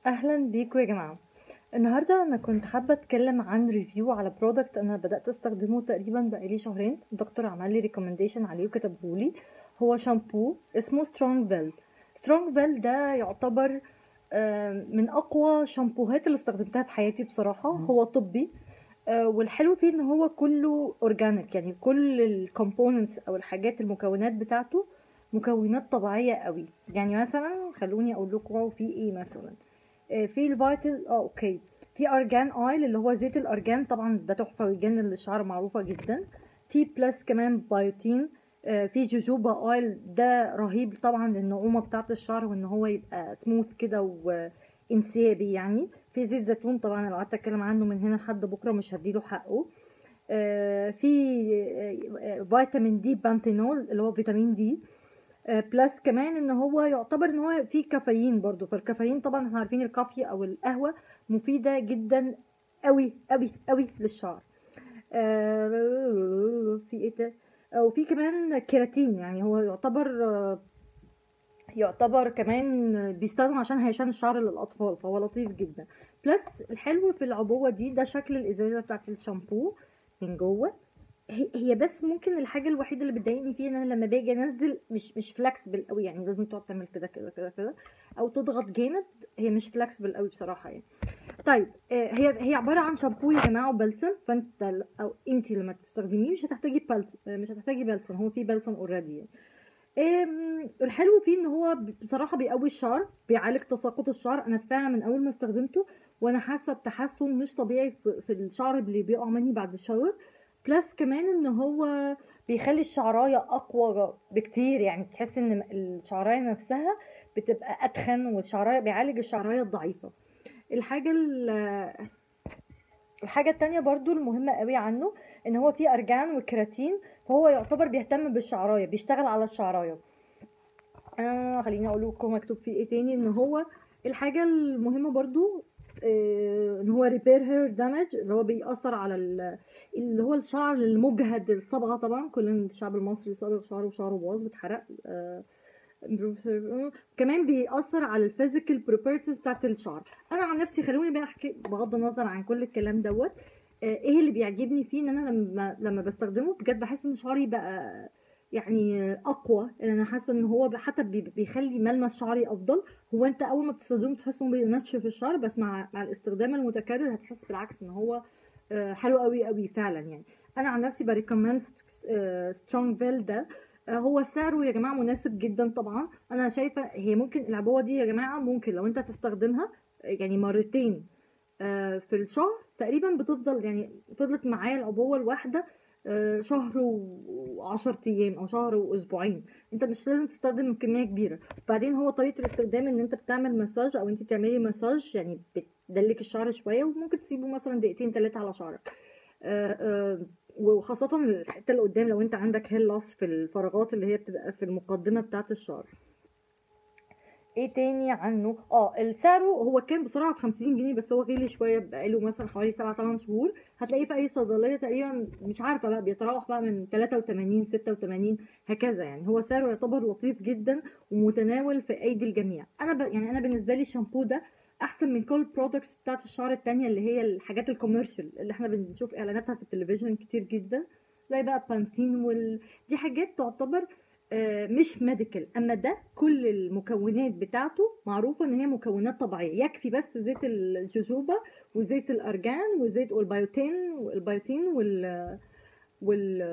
اهلا بيكم يا جماعه النهارده انا كنت حابه اتكلم عن ريفيو على برودكت انا بدات استخدمه تقريبا بقالي شهرين الدكتور عمل لي ريكومنديشن عليه وكتبهولي هو شامبو اسمه سترونج فيل سترونج فيل ده يعتبر آه، من اقوى شامبوهات اللي استخدمتها في حياتي بصراحه هو طبي آه، والحلو فيه ان هو كله اورجانيك يعني كل الكومبوننتس او الحاجات المكونات بتاعته مكونات طبيعيه قوي يعني مثلا خلوني اقول لكم في ايه مثلا آه، في الفيتال اه اوكي في ارجان اويل اللي هو زيت الارجان طبعا ده تحفه ويجنن للشعر معروفه جدا في بلس كمان بايوتين آه، في جوجوبا اويل ده رهيب طبعا للنعومه بتاعه الشعر وان هو يبقى سموث كده وانسيابي يعني في زيت زيتون طبعا لو قعدت اتكلم عنه من هنا لحد بكره مش هديله حقه آه، في آه، آه، فيتامين دي بانتينول اللي هو فيتامين دي آه، بلس كمان ان هو يعتبر ان هو فيه كافيين برضو فالكافيين طبعا احنا عارفين الكافي او القهوه مفيده جدا قوي قوي قوي للشعر آه، في ايه ده وفي كمان كيراتين يعني هو يعتبر آه، يعتبر كمان بيستخدم عشان هيشان الشعر للاطفال فهو لطيف جدا بلس الحلو في العبوه دي ده شكل الازازه بتاعت الشامبو من جوه هي هي بس ممكن الحاجه الوحيده اللي بتضايقني فيه ان انا لما باجي انزل مش مش فلكسبل قوي يعني لازم تقعد تعمل كده كده كده كده او تضغط جامد هي مش فلكسبل قوي بصراحه يعني طيب آه، هي هي عباره عن شامبو يا جماعه وبلسم فانت ل- او انت لما تستخدميه مش هتحتاجي بلسم مش هتحتاجي بلسم هو في بلسم اوريدي يعني آم، الحلو فيه ان هو بصراحه بيقوي الشعر بيعالج تساقط الشعر انا فعلا من اول ما استخدمته وانا حاسه بتحسن مش طبيعي في في الشعر اللي بيقع مني بعد الشاور بلس كمان ان هو بيخلي الشعرايه اقوى بكتير يعني تحس ان الشعرايه نفسها بتبقى اتخن والشعرايه بيعالج الشعرايه الضعيفه الحاجه ال- الحاجة التانية برضو المهمة قوي عنه ان هو فيه ارجان وكيراتين فهو يعتبر بيهتم بالشعراية بيشتغل على الشعراية آه خليني اقول لكم مكتوب فيه ايه تاني ان هو الحاجة المهمة برضو آه ان هو ريبير هير دامج اللي هو بيأثر على ال- اللي هو الشعر المجهد الصبغة طبعا كلنا الشعب المصري صبغ شعره وشعره باظ بيتحرق آه كمان بيأثر على الفيزيكال بروبرتيز بتاعت الشعر انا عن نفسي خلوني بقى احكي بغض النظر عن كل الكلام دوت آه، ايه اللي بيعجبني فيه ان انا لما لما بستخدمه بجد بحس ان شعري بقى يعني اقوى ان انا حاسه ان هو حتى بي- بيخلي ملمس شعري افضل هو انت اول ما بتستخدمه تحس انه بينشف الشعر بس مع مع الاستخدام المتكرر هتحس بالعكس ان هو آه، حلو قوي قوي فعلا يعني انا عن نفسي بريكومند سترونج فيل ده آه، هو سعره يا جماعه مناسب جدا طبعا انا شايفه هي ممكن العبوه دي يا جماعه ممكن لو انت تستخدمها يعني مرتين آه، في الشهر تقريبا بتفضل يعني فضلت معايا العبوه الواحده آه، شهر وعشر ايام او شهر واسبوعين انت مش لازم تستخدم كميه كبيره وبعدين هو طريقه الاستخدام ان انت بتعمل مساج او انت بتعملي مساج يعني بتدلك الشعر شويه وممكن تسيبه مثلا دقيقتين ثلاثه على شعرك آه، آه، وخاصة الحتة اللي قدام لو انت عندك هيل لوس في الفراغات اللي هي بتبقى في المقدمة بتاعة الشعر ايه تاني عنه اه السعر هو كان بصراحه ب 50 جنيه بس هو غالي شويه بقاله مثلا حوالي 7 8 شهور هتلاقيه في اي صيدليه تقريبا مش عارفه بقى بيتراوح بقى من 83 86 هكذا يعني هو سعره يعتبر لطيف جدا ومتناول في ايدي الجميع انا ب... يعني انا بالنسبه لي الشامبو ده احسن من كل البرودكتس بتاعت الشعر التانية اللي هي الحاجات الكوميرشال اللي احنا بنشوف اعلاناتها في التلفزيون كتير جدا زي بقى بانتين وال... دي حاجات تعتبر آه، مش ميديكال اما ده كل المكونات بتاعته معروفه ان هي مكونات طبيعيه يكفي بس زيت الجوجوبا وزيت الارجان وزيت والبيوتين والبيوتين وال وال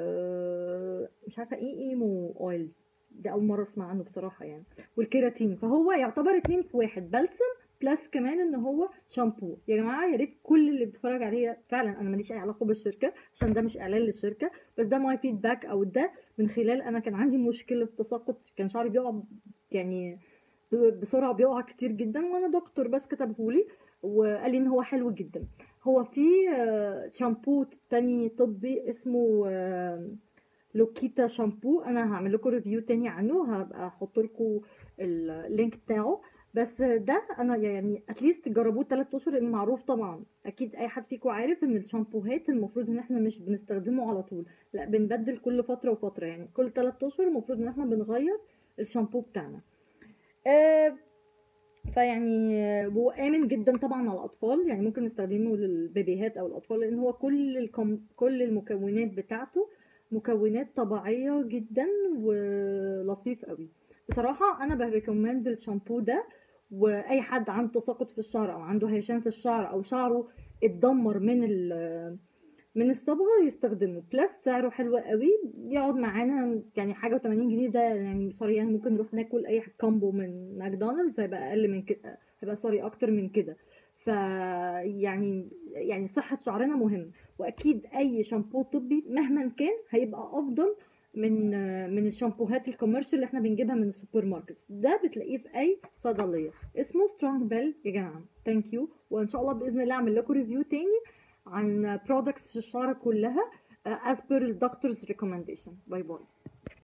مش عارفه ايه ايمو اويل ده اول مره اسمع عنه بصراحه يعني والكيراتين فهو يعتبر اتنين في واحد بلسم بلس كمان ان هو شامبو يا جماعه يا ريت كل اللي بيتفرج عليه فعلا انا ماليش اي علاقه بالشركه عشان ده مش اعلان للشركه بس ده ماي فيدباك او ده من خلال انا كان عندي مشكله تساقط كان شعري بيقع يعني ب- بسرعه بيقع كتير جدا وانا دكتور بس كتبهولي وقال لي ان هو حلو جدا هو في آه، شامبو تاني طبي اسمه آه، لوكيتا شامبو انا هعمل لكم ريفيو تاني عنه هبقى احط لكم اللينك بتاعه بس ده انا يعني اتليست تجربوه 3 اشهر لان معروف طبعا اكيد اي حد فيكم عارف ان الشامبوهات المفروض ان احنا مش بنستخدمه على طول لا بنبدل كل فتره وفتره يعني كل 3 اشهر المفروض ان احنا بنغير الشامبو بتاعنا آه فيعني آه، وآمن جدا طبعا على الأطفال يعني ممكن نستخدمه للبيبيهات أو الأطفال لأن هو كل الكم... كل المكونات بتاعته مكونات طبيعية جدا ولطيف قوي بصراحة أنا بريكومند الشامبو ده وأي حد عنده تساقط في الشعر أو عنده هيشان في الشعر أو شعره اتدمر من ال من الصبغة يستخدمه بلس سعره حلو قوي يقعد معانا يعني حاجة و80 جنيه ده يعني سوري يعني ممكن نروح ناكل أي كامبو من ماكدونالدز هيبقى أقل من كده هيبقى سوري أكتر من كده ف يعني يعني صحة شعرنا مهم وأكيد أي شامبو طبي مهما كان هيبقى أفضل من من الشامبوهات الكوميرشال اللي احنا بنجيبها من السوبر ماركتس ده بتلاقيه في اي صيدليه اسمه سترونج بيل يا جماعه ثانك يو وان شاء الله باذن الله اعمل لكم ريفيو تاني عن برودكتس الشعر كلها uh, as per the doctor's recommendation باي باي